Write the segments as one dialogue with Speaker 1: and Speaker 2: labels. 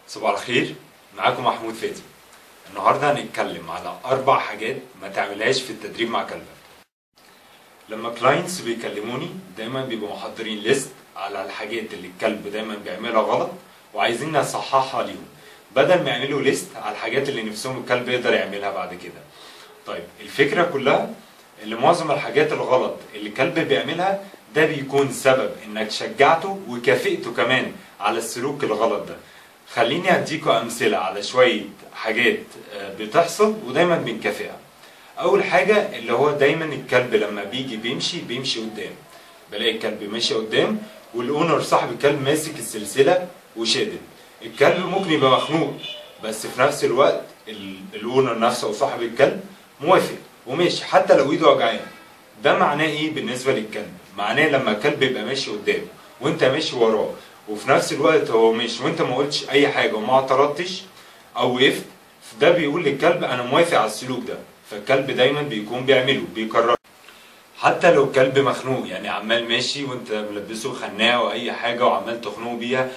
Speaker 1: صباح الخير معاكم محمود فاتن النهارده هنتكلم على اربع حاجات ما تعملهاش في التدريب مع كلبك لما كلاينتس بيكلموني دايما بيبقوا محضرين ليست على الحاجات اللي الكلب دايما بيعملها غلط وعايزين نصححها ليهم بدل ما يعملوا ليست على الحاجات اللي نفسهم الكلب يقدر يعملها بعد كده طيب الفكره كلها اللي معظم الحاجات الغلط اللي الكلب بيعملها ده بيكون سبب انك شجعته وكافئته كمان على السلوك الغلط ده خليني اديكوا امثله على شويه حاجات آه، بتحصل ودايما بنكافئها اول حاجه اللي هو دايما الكلب لما بيجي بيمشي بيمشي قدام بلاقي الكلب ماشي قدام والاونر صاحب الكلب ماسك السلسله وشادد الكلب ممكن يبقى مخنوق بس في نفس الوقت ال- الاونر نفسه او صاحب الكلب موافق وماشي حتى لو ايده وجعان ده معناه ايه بالنسبه للكلب معناه لما الكلب يبقى ماشي قدامه وانت ماشي وراه وفي نفس الوقت هو ماشي وانت ما قلتش اي حاجه وما اعترضتش او وقفت ده بيقول للكلب انا موافق على السلوك ده فالكلب دايما بيكون بيعمله بيكرره حتى لو كلب مخنوق يعني عمال ماشي وانت ملبسه خناقه او اي حاجه وعمال تخنقه بيها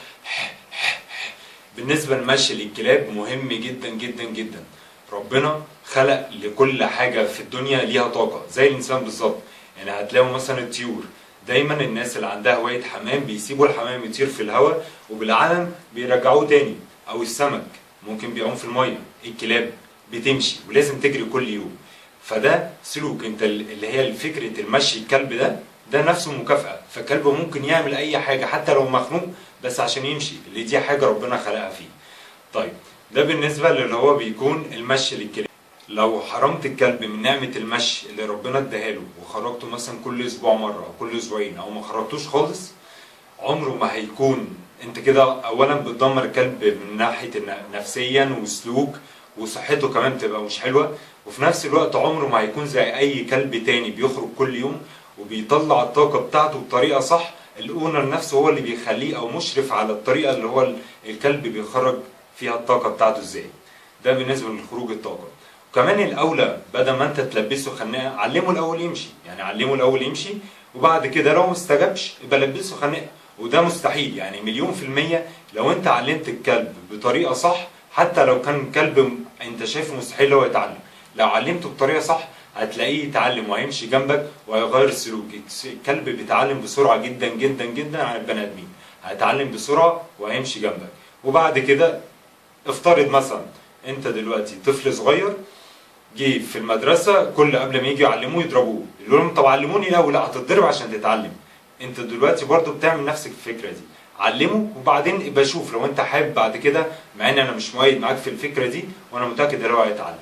Speaker 1: بالنسبه للمشي للكلاب مهم جدا جدا جدا ربنا خلق لكل حاجه في الدنيا ليها طاقه زي الانسان بالظبط يعني هتلاقوا مثلا الطيور دايما الناس اللي عندها هوايه حمام بيسيبوا الحمام يطير في الهواء وبالعلم بيرجعوه تاني او السمك ممكن بيعوم في الميه الكلاب بتمشي ولازم تجري كل يوم فده سلوك انت اللي هي فكره المشي الكلب ده ده نفسه مكافاه فالكلب ممكن يعمل اي حاجه حتى لو مخنوق بس عشان يمشي اللي دي حاجه ربنا خلقها فيه طيب ده بالنسبه للي هو بيكون المشي للكلاب لو حرمت الكلب من نعمه المشي اللي ربنا اداها له وخرجته مثلا كل اسبوع مره او كل اسبوعين او ما خرجتوش خالص عمره ما هيكون انت كده اولا بتدمر الكلب من ناحيه إن- نفسيا وسلوك وصحته كمان بتبقى مش حلوه وفي نفس الوقت عمره ما هيكون زي اي كلب تاني بيخرج كل يوم وبيطلع الطاقه بتاعته بطريقه صح الاونر نفسه هو اللي بيخليه او مشرف على الطريقه اللي هو ال- الكلب بيخرج فيها الطاقه بتاعته ازاي ده بالنسبه لخروج الطاقه وكمان الاولى بدل ما انت تلبسه خناقه علمه الاول يمشي يعني علمه الاول يمشي وبعد كده لو ما استجابش يبقى لبسه خناقه وده مستحيل يعني مليون في المية لو انت علمت الكلب بطريقة صح حتى لو كان كلب م- انت شايفه مستحيل هو يتعلم لو علمته بطريقة صح هتلاقيه يتعلم وهيمشي جنبك وهيغير السلوك الس- الكلب بيتعلم بسرعة جدا جدا جدا عن البني ادمين هيتعلم بسرعة وهيمشي جنبك وبعد كده افترض مثلا انت دلوقتي طفل صغير جه في المدرسة كل قبل ما يجي يعلموه يضربوه يقول لهم طب علموني الاول لا هتتضرب عشان تتعلم انت دلوقتي برضو بتعمل نفس الفكرة دي علمه وبعدين ابقى شوف لو انت حابب بعد كده مع ان انا مش مؤيد معاك في الفكرة دي وانا متأكد ان هو هيتعلم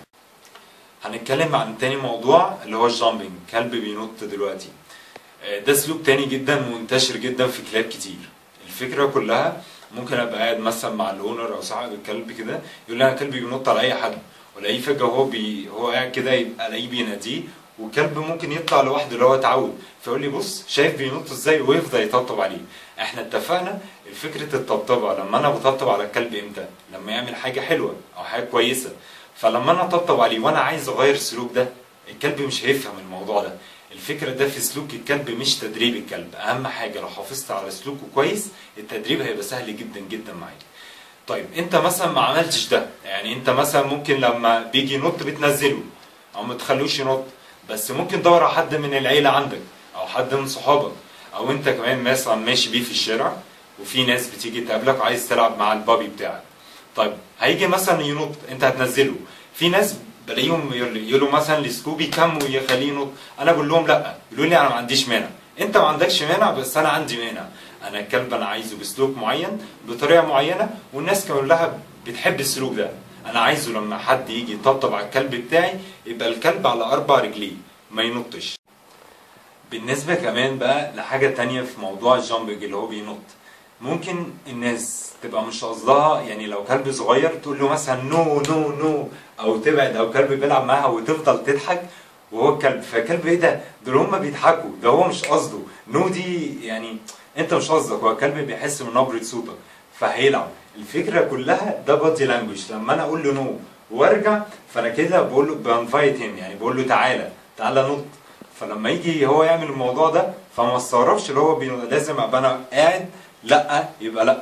Speaker 1: هنتكلم عن تاني موضوع اللي هو الجامبنج كلب بينط دلوقتي آه، ده سلوك تاني جدا منتشر جدا في كلاب كتير الفكرة كلها ممكن ابقى قاعد مثلا مع الاونر او صاحب الكلب كده يقول لي انا كلبي بينط على اي حد والاقيه فجأة هو بي هو قاعد كده يبقى الاقيه بيناديه وكلب ممكن يطلع لوحده اللي هو اتعود فيقول لي بص شايف بينط ازاي ويفضل يطبطب عليه احنا اتفقنا فكرة الطبطبة لما انا بطبطب على الكلب امتى لما يعمل حاجة حلوة او حاجة كويسة فلما انا اطبطب عليه وانا عايز اغير السلوك ده الكلب مش هيفهم الموضوع ده الفكرة ده في سلوك الكلب مش تدريب الكلب اهم حاجة لو حافظت على سلوكه كويس التدريب هيبقى سهل جدا جدا معاك طيب انت مثلا ما عملتش ده يعني انت مثلا ممكن لما بيجي ينط بتنزله او ما تخلوش ينط بس ممكن تدور على حد من العيله عندك او حد من صحابك او انت كمان مثلا ماشي بيه في الشارع وفي ناس بتيجي تقابلك وعايز تلعب مع البابي بتاعك طيب هيجي مثلا ينط انت هتنزله في ناس بلاقيهم يقول- يقولوا مثلا لسكوبي كم ويخليه ينط انا بقول لهم لا يقولوا لي انا ما عنديش مانع انت ما عندكش مانع بس انا عندي مانع انا الكلب انا عايزه بسلوك معين بطريقه معينه والناس كلها بتحب السلوك ده انا عايزه لما حد يجي يطبطب على الكلب بتاعي يبقى الكلب على اربع رجليه ما ينطش بالنسبة كمان بقى لحاجة تانية في موضوع الجامبنج اللي هو بينط ممكن الناس تبقى مش قصدها يعني لو كلب صغير تقول له مثلا نو نو نو او تبعد او كلب بيلعب معاها وتفضل تضحك وهو الكلب فالكلب ايه ده دول هما بيضحكوا ده هو مش قصده نو دي يعني انت مش قصدك هو الكلب بيحس من نبرة صوتك فهيلعب الفكرة كلها ده بادي لانجوج لما انا اقول له نو وارجع فانا كده بقول له بانفايت هيم يعني بقول له تعالى تعالى نط فلما يجي هو يعمل الموضوع ده فما استغربش اللي هو بي... لازم ابقى انا قاعد لا يبقى لا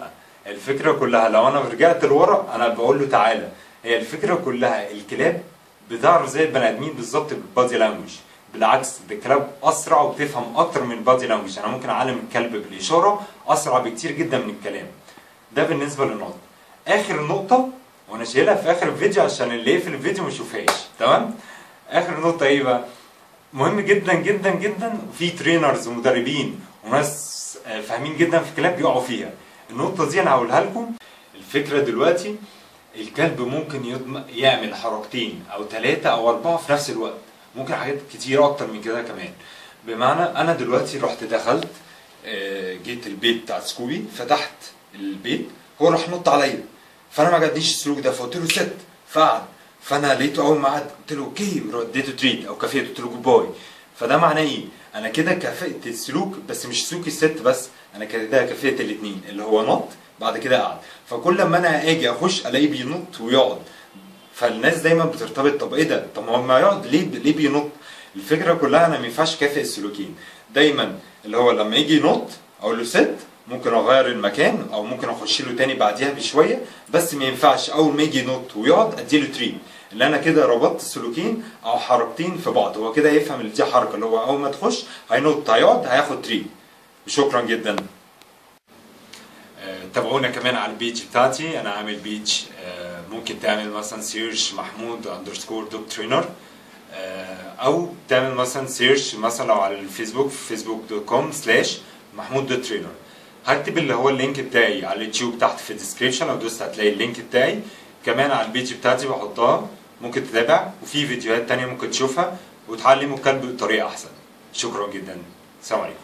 Speaker 1: الفكره كلها لو انا رجعت لورا انا بقول له تعالى هي الفكره كلها الكلاب بتعرف زي البني ادمين بالظبط بالبادي لانجوج بالعكس ده الكلاب اسرع وبتفهم اكتر من البادي لانجوج انا ممكن اعلم الكلب بالاشاره اسرع بكتير جدا من الكلام ده بالنسبه للنقطه اخر نقطه وانا شايلها في اخر الفيديو عشان اللي يقفل الفيديو ما يشوفهاش تمام اخر نقطه ايه بقى مهم جدا جدا جدا في ترينرز ومدربين وناس آه، فاهمين جدا في الكلاب بيقعوا فيها النقطه دي انا هقولها لكم الفكره دلوقتي الكلب ممكن يضم... يعمل حركتين او ثلاثه او اربعه في نفس الوقت ممكن حاجات كتير اكتر من كده كمان بمعنى انا دلوقتي رحت دخلت آه، جيت البيت بتاع سكوبي فتحت البيت هو راح نط عليا فانا ما عجبنيش السلوك ده فقلت له ست فقعد فانا لقيته اول ما قعد قلت له اوكي اديته تريت او كافيه قلت له جود باي فده معناه ايه؟ انا كده كافئت السلوك بس مش سلوك الست بس انا كده كافئت الاثنين اللي هو نط بعد كده قعد فكل لما انا اجي اخش الاقيه بينط ويقعد فالناس دايما بترتبط طب ايه ده؟ طب ما هو ما يقعد ليه ليه بينط؟ الفكره كلها انا ما ينفعش كافئ السلوكين دايما اللي هو لما يجي ينط اقول له ست ممكن اغير المكان او ممكن اخش له تاني بعديها بشويه بس ما ينفعش اول ما يجي ينط ويقعد اديله تري اللي انا كده ربطت السلوكين او حركتين في بعض هو كده يفهم ان دي حركه اللي هو اول ما تخش هينط هيقعد هياخد تري شكرا جدا آه، تابعونا كمان على البيج بتاعتي انا عامل بيج آه، ممكن تعمل مثلا سيرش محمود اندرسكور دوج ترينر او تعمل مثلا سيرش مثلا لو على الفيسبوك فيسبوك دوت كوم سلاش محمود دوت ترينر هكتب اللي هو اللينك بتاعي على اليوتيوب تحت في الديسكريبشن لو دوست هتلاقي اللينك بتاعي كمان على البيج بتاعتي بحطها ممكن تتابع وفي فيديوهات تانية ممكن تشوفها وتعلموا الكلب بطريقة أحسن شكرا جدا السلام عليكم